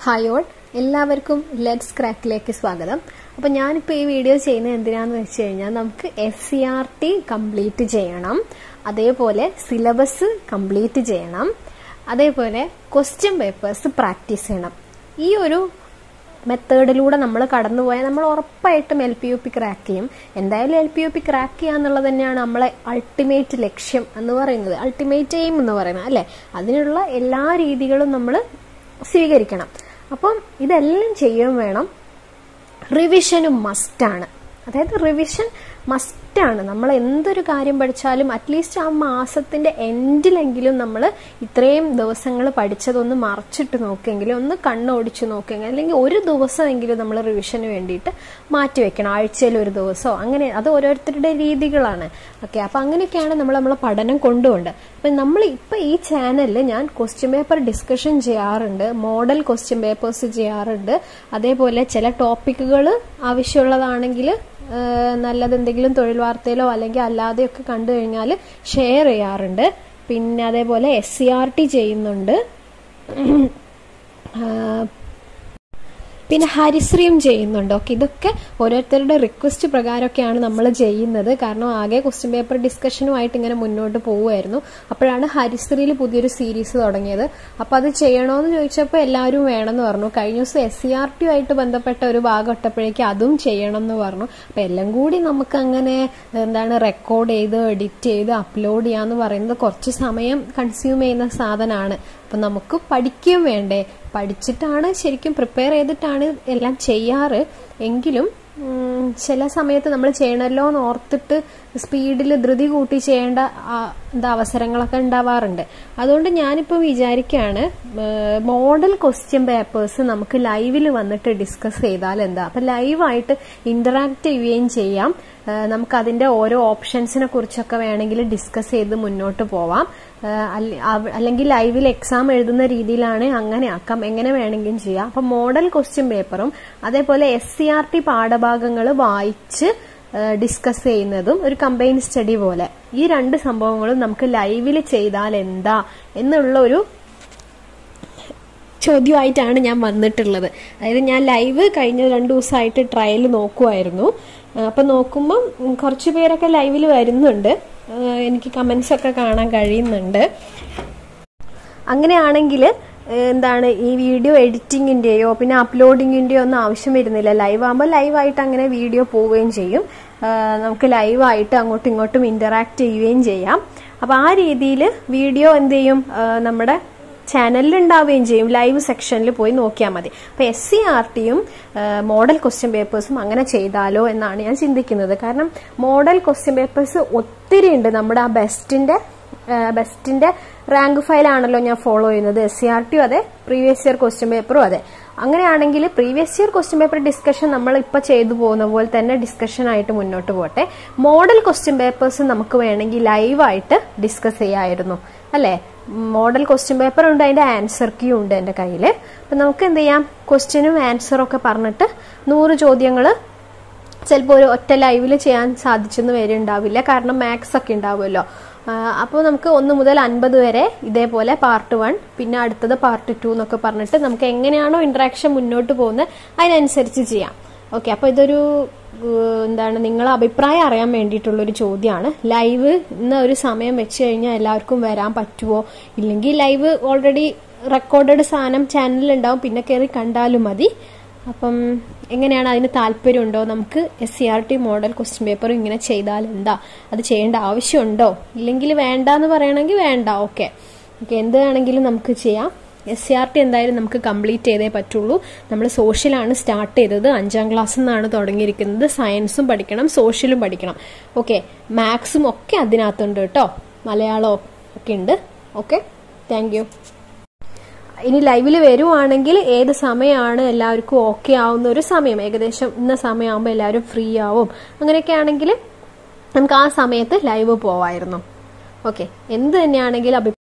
hi all എല്ലാവർക്കും let's ക്രാക്കിലേക്ക് സ്വാഗതം അപ്പോൾ ഞാനിപ്പോൾ ഈ വീഡിയോ ചെയ്യുന്നത് എന്തിനാന്ന് വെച്ച് കഴിഞ്ഞാൽ നമുക്ക് S C R T complete ചെയ്യണം അതേപോലെ സിലബസ് കംപ്ലീറ്റ് ചെയ്യണം അതേപോലെ ക്വസ്റ്റ്യൻ പേപ്പേഴ്സ് പ്രാക്ടീസ് ചെയ്യണം ഈ ഒരു മെത്തേഡിലൂടെ നമ്മൾ കടന്നുപോയാൽ നമ്മൾ ഉറപ്പായിട്ടും L P U P crack ചെയ്യും എന്തായാലും L P U P crack ചെയ്യുക എന്നുള്ളത് തന്നെയാണ് നമ്മളെ അൾട്ടിമേറ്റ് ലക്ഷ്യം എന്ന് പറയുന്നത് അൾട്ടിമേറ്റ് എയിം എന്ന് പറയുന്നത് അല്ലേ അതിനുള്ള എല്ലാ രീതികളും നമ്മൾ സ്വീകരിക്കണം അപ്പം ഇതെല്ലാം ചെയ്യും വേണം റിവിഷനും മസ്റ്റാണ് അതായത് റിവിഷൻ മസ്റ്റാണ് നമ്മൾ എന്തൊരു കാര്യം പഠിച്ചാലും അറ്റ്ലീസ്റ്റ് ആ മാസത്തിന്റെ എൻഡിലെങ്കിലും നമ്മൾ ഇത്രയും ദിവസങ്ങൾ പഠിച്ചതൊന്ന് മറച്ചിട്ട് നോക്കിയെങ്കിലും ഒന്ന് കണ്ണോടിച്ച് നോക്കിയെങ്കിൽ അല്ലെങ്കിൽ ഒരു ദിവസമെങ്കിലും നമ്മൾ റിവിഷന് വേണ്ടിയിട്ട് മാറ്റിവെക്കണം ആഴ്ചയിൽ ഒരു ദിവസമോ അങ്ങനെ അത് ഓരോരുത്തരുടെ രീതികളാണ് ഓക്കെ അപ്പം അങ്ങനെയൊക്കെയാണ് നമ്മൾ നമ്മളെ പഠനം കൊണ്ടുപോകേണ്ടത് അപ്പം നമ്മൾ ഇപ്പം ഈ ചാനലിൽ ഞാൻ ക്വസ്റ്റ്യൻ പേപ്പർ ഡിസ്കഷൻ ചെയ്യാറുണ്ട് മോഡൽ ക്വസ്റ്റ്യൻ പേപ്പേഴ്സ് ചെയ്യാറുണ്ട് അതേപോലെ ചില ടോപ്പിക്കുകൾ ആവശ്യമുള്ളതാണെങ്കിൽ നല്ലത് എന്തെങ്കിലും തൊഴിൽ വാർത്തയിലോ അല്ലെങ്കിൽ അല്ലാതെയൊക്കെ കണ്ടു കഴിഞ്ഞാൽ ഷെയർ ചെയ്യാറുണ്ട് പിന്നെ അതേപോലെ എസ് സി ആർ ടി ചെയ്യുന്നുണ്ട് പിന്നെ ഹരിശ്രീയും ചെയ്യുന്നുണ്ട് ഓക്കെ ഇതൊക്കെ ഓരോരുത്തരുടെ റിക്വസ്റ്റ് പ്രകാരമൊക്കെയാണ് നമ്മൾ ചെയ്യുന്നത് കാരണം ആകെ ക്വസ്റ്റ്യൻ പേപ്പർ ഡിസ്കഷനുമായിട്ട് ഇങ്ങനെ മുന്നോട്ട് പോവുമായിരുന്നു അപ്പോഴാണ് ഹരിശ്രീയിൽ പുതിയൊരു സീരീസ് തുടങ്ങിയത് അപ്പോൾ അത് ചെയ്യണമെന്ന് ചോദിച്ചപ്പോൾ എല്ലാവരും വേണമെന്ന് പറഞ്ഞു കഴിഞ്ഞ ദിവസം എസ് സി ആർ ടി ആയിട്ട് ബന്ധപ്പെട്ട ഒരു ഭാഗം ഇട്ടപ്പോഴേക്കും അതും ചെയ്യണം എന്ന് പറഞ്ഞു അപ്പം എല്ലാം കൂടി നമുക്ക് അങ്ങനെ എന്താണ് റെക്കോർഡ് ചെയ്ത് എഡിറ്റ് ചെയ്ത് അപ്ലോഡ് ചെയ്യാന്ന് പറയുന്നത് കുറച്ച് സമയം കൺസ്യൂം ചെയ്യുന്ന സാധനമാണ് അപ്പം നമുക്ക് പഠിക്കുകയും വേണ്ടേ പഠിച്ചിട്ടാണ് ശരിക്കും പ്രിപ്പയർ ചെയ്തിട്ടാണ് എല്ലാം ചെയ്യാറ് എങ്കിലും ചില സമയത്ത് നമ്മൾ ചെയ്യണമല്ലോ എന്ന് ഓർത്തിട്ട് സ്പീഡിൽ ധൃതി കൂട്ടി ചെയ്യേണ്ട എന്താ അവസരങ്ങളൊക്കെ ഉണ്ടാവാറുണ്ട് അതുകൊണ്ട് ഞാനിപ്പോൾ വിചാരിക്കുകയാണ് മോഡൽ ക്വസ്റ്റ്യൻ പേപ്പേഴ്സ് നമുക്ക് ലൈവിൽ വന്നിട്ട് ഡിസ്കസ് ചെയ്താൽ എന്താ അപ്പം ലൈവായിട്ട് ഇന്ററാക്ട് ചെയ്യുകയും ചെയ്യാം നമുക്ക് അതിന്റെ ഓരോ ഓപ്ഷൻസിനെ കുറിച്ചൊക്കെ വേണമെങ്കിൽ ഡിസ്കസ് ചെയ്ത് മുന്നോട്ട് പോവാം അല്ലെങ്കിൽ ലൈവിൽ എക്സാം എഴുതുന്ന രീതിയിലാണ് അങ്ങനെ ആക്കാം എങ്ങനെ വേണമെങ്കിലും ചെയ്യാം അപ്പൊ മോഡൽ ക്വസ്റ്റ്യൻ പേപ്പറും അതേപോലെ എസ് സി ആർ ടി പാഠഭാഗങ്ങൾ വായിച്ച് ഡിസ്കസ് ചെയ്യുന്നതും ഒരു കമ്പൈൻ സ്റ്റഡി പോലെ ഈ രണ്ട് സംഭവങ്ങളും നമുക്ക് ലൈവിൽ ചെയ്താൽ എന്താ എന്നുള്ള ഒരു ചോദ്യമായിട്ടാണ് ഞാൻ വന്നിട്ടുള്ളത് അതായത് ഞാൻ ലൈവ് കഴിഞ്ഞ രണ്ടു ദിവസമായിട്ട് ട്രയൽ നോക്കുമായിരുന്നു അപ്പൊ നോക്കുമ്പോൾ കുറച്ച് പേരൊക്കെ ലൈവിൽ വരുന്നുണ്ട് എനിക്ക് കമന്റ്സ് ഒക്കെ കാണാൻ കഴിയുന്നുണ്ട് അങ്ങനെയാണെങ്കിൽ എന്താണ് ഈ വീഡിയോ എഡിറ്റിങ്ങിന്റെയോ പിന്നെ അപ്ലോഡിങ്ങിന്റെയോ ഒന്നും ആവശ്യം വരുന്നില്ല ലൈവ് ആകുമ്പോൾ ലൈവായിട്ട് അങ്ങനെ വീഡിയോ പോവുകയും ചെയ്യും നമുക്ക് ലൈവായിട്ട് അങ്ങോട്ടും ഇങ്ങോട്ടും ഇന്ററാക്ട് ചെയ്യുകയും ചെയ്യാം അപ്പൊ ആ രീതിയിൽ വീഡിയോ എന്ത് ചെയ്യും നമ്മുടെ ചാനലിൽ ഉണ്ടാവുകയും ചെയ്യും ലൈവ് സെക്ഷനിൽ പോയി നോക്കിയാൽ മതി അപ്പൊ എസ് സി ആർ ടിയും മോഡൽ ക്വസ്റ്റ്യൻ പേപ്പേഴ്സും അങ്ങനെ ചെയ്താലോ എന്നാണ് ഞാൻ ചിന്തിക്കുന്നത് കാരണം മോഡൽ ക്വസ്റ്റ്യൻ പേപ്പേഴ്സ് ഒത്തിരി ഉണ്ട് നമ്മുടെ ആ ബെസ്റ്റിന്റെ ബെസ്റ്റിന്റെ റാങ്ക് ഫയൽ ആണല്ലോ ഞാൻ ഫോളോ ചെയ്യുന്നത് എസ് സി ആർ ടിയും അതെ പ്രീവിയസ് ഇയർ ക്വസ്റ്റ്യൻ പേപ്പറും അതെ അങ്ങനെയാണെങ്കിൽ previous year question paper discussion നമ്മൾ ഇപ്പൊ ചെയ്തു പോകുന്ന പോലെ തന്നെ ഡിസ്കഷൻ ആയിട്ട് മുന്നോട്ട് പോട്ടെ മോഡൽ ക്വസ്റ്റ്യൻ പേപ്പേഴ്സ് നമുക്ക് വേണമെങ്കിൽ ലൈവായിട്ട് ഡിസ്കസ് ചെയ്യാമായിരുന്നു അല്ലേ മോഡൽ ക്വസ്റ്റ്യൻ പേപ്പർ ഉണ്ട് അതിന്റെ ആൻസർ ക്യൂ ഉണ്ട് എന്റെ കയ്യിൽ അപ്പൊ നമുക്ക് എന്ത് ചെയ്യാം ക്വസ്റ്റ്യനും ആൻസറും ഒക്കെ പറഞ്ഞിട്ട് നൂറ് ചോദ്യങ്ങൾ ചിലപ്പോൾ ഒരു ഒറ്റ ലൈവിൽ ചെയ്യാൻ സാധിച്ചെന്ന് വരെ ഉണ്ടാവില്ല കാരണം മാത്സ് ഒക്കെ ഉണ്ടാവുമല്ലോ അപ്പോൾ നമുക്ക് ഒന്ന് മുതൽ അൻപത് വരെ ഇതേപോലെ പാർട്ട് വൺ പിന്നെ അടുത്തത് പാർട്ട് ടു എന്നൊക്കെ പറഞ്ഞിട്ട് നമുക്ക് എങ്ങനെയാണോ ഇന്ററാക്ഷൻ മുന്നോട്ട് പോകുന്നത് അതിനനുസരിച്ച് ചെയ്യാം ഓക്കെ അപ്പോൾ ഇതൊരു എന്താണ് നിങ്ങളെ അഭിപ്രായം അറിയാൻ വേണ്ടിയിട്ടുള്ള ഒരു ചോദ്യമാണ് ലൈവ് ഇന്ന് ഒരു സമയം വെച്ച് കഴിഞ്ഞാൽ എല്ലാവർക്കും വരാൻ പറ്റുമോ ഇല്ലെങ്കിൽ ലൈവ് ഓൾറെഡി റെക്കോർഡഡ് സാധനം ചാനലിൽ ഉണ്ടാവും പിന്നെ കയറി കണ്ടാലും മതി അപ്പം എങ്ങനെയാണ് അതിന് താല്പര്യമുണ്ടോ നമുക്ക് S C R T model question paper ഇങ്ങനെ ചെയ്താൽ എന്താ അത് ചെയ്യേണ്ട ആവശ്യമുണ്ടോ ഇല്ലെങ്കിൽ വേണ്ട എന്ന് പറയണമെങ്കിൽ വേണ്ട ഓക്കെ ഓക്കെ എന്ത് വേണമെങ്കിലും നമുക്ക് ചെയ്യാം എസ് സി ആർ ടി എന്തായാലും നമുക്ക് കംപ്ലീറ്റ് ചെയ്തേ പറ്റുള്ളൂ നമ്മൾ സോഷ്യലാണ് സ്റ്റാർട്ട് ചെയ്തത് അഞ്ചാം ക്ലാസ്സിൽ നിന്നാണ് തുടങ്ങിയിരിക്കുന്നത് സയൻസും പഠിക്കണം സോഷ്യലും പഠിക്കണം ഓക്കെ മാത്സും ഒക്കെ അതിനകത്തുണ്ട് കേട്ടോ മലയാളവും ഒക്കെ ഉണ്ട് ഓക്കെ താങ്ക് ഇനി ലൈവിൽ വരുവാണെങ്കിൽ ഏത് സമയമാണ് എല്ലാവർക്കും ഓക്കെ ആവുന്ന ഒരു സമയം ഏകദേശം ഇന്ന സമയമാകുമ്പോൾ എല്ലാവരും ഫ്രീ ആവും അങ്ങനെയൊക്കെ ആണെങ്കിൽ നമുക്ക് ആ സമയത്ത് ലൈവ് പോവായിരുന്നു ഓക്കെ എന്ത് തന്നെയാണെങ്കിലും